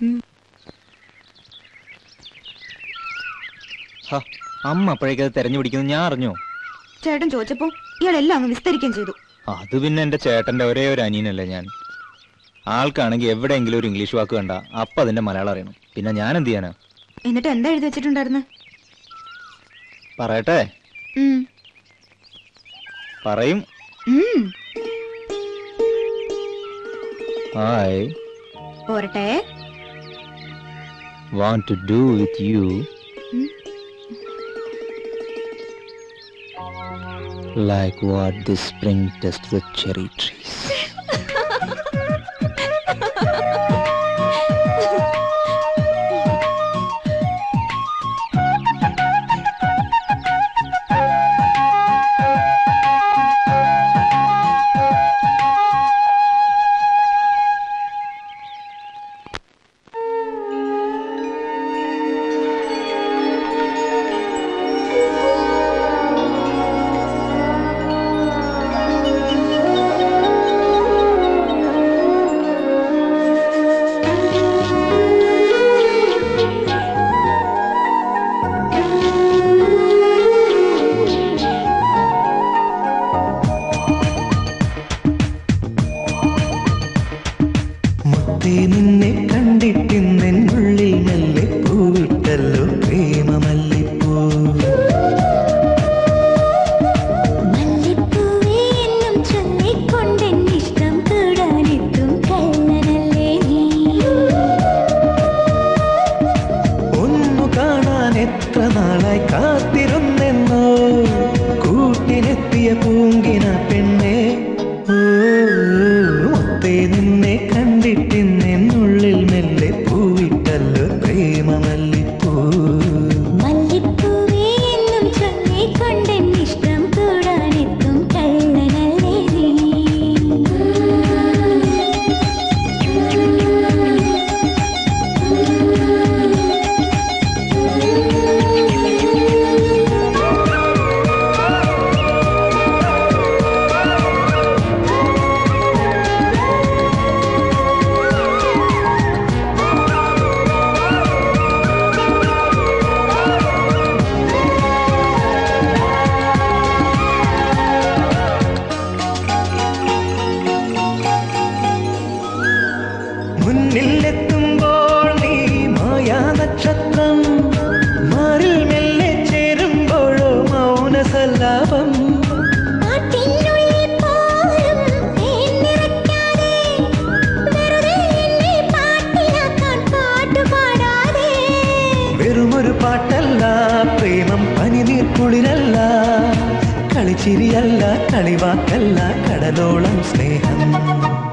ഹ, അമ്മ അപ്പോഴേക്കത് തെരഞ്ഞു പിടിക്കുന്നത് ഞാൻ അറിഞ്ഞോ ചേട്ടൻ ചോദിച്ചപ്പോ ഇയാളെല്ലാം അങ്ങ് വിസ്തരിക്കുകയും ചെയ്തു അത് പിന്നെ എന്റെ ചേട്ടന്റെ ഒരേ ഒരു അനിയനല്ലേ ഞാൻ ആൾക്കാണെങ്കിൽ എവിടെയെങ്കിലും ഒരു ഇംഗ്ലീഷ് വാക്ക് കണ്ട അപ്പൊ അതിന്റെ മലയാളം അറിയണം പിന്നെ ഞാൻ എന്ത് ചെയ്യാനാ എന്നിട്ട് എന്താ എഴുതി വെച്ചിട്ടുണ്ടായിരുന്നു പറയട്ടെ ഉം. പറയും ഉം. ഐ പോരട്ടെ want to do with you Hmm? like what this spring does to the cherry trees. മുത്തേ നിന്നെ കണ്ടിട്ടിന്നെന്നുള്ളിൽ മെല്ലെ പൂവിട്ടല്ലോ പ്രേമമല്ലിപ്പൂ മല്ലിപ്പൂവേ എന്നും ചൊല്ലിക്കൊണ്ടെന്നിഷ്ടം കൂടാനെത്തും കള്ളനല്ലേ നീ ഒന്നു കാണാൻ എത്ര നാളായി കാത്തിരുന്നെന്നോ കൂട്ടിനെത്തിയ പൂങ്കിന പെണ്ണെ ഓ, മുത്തേ നിന്നെ കണ്ടിട്ടിന്നെന്നുള്ളിൽ മെല്ലെ പൂവിട്ടല്ലോ പ്രേമമല്ലിപ്പൂ മല്ലിപ്പൂവേ എന്നും ചൊല്ലിക്കൊണ്ടെന്നിഷ്ടം കൂടാനെത്തും കള്ളനല്ലേ നീ മുന്നിലെത്തുമ്പോൾ നീ മായാ നക്ഷത്രം മാറിൽ മെല്ലെ ചേരുമ്പോഴോ മൗനസല്ലാപം പാട്ടിനുള്ളിൽ പോലും തേൻ നിറയ്ക്കാതെ വെറുതെ എന്നെ പാട്ടിലാക്കാൻ പാട്ടുപാടാതെ വെറുമൊരു പാട്ടല്ല പ്രേമം പനിനീർ കുളിരല്ല കളിച്ചിരിയല്ല കളിവാക്കല്ല കടലോളം സ്നേഹം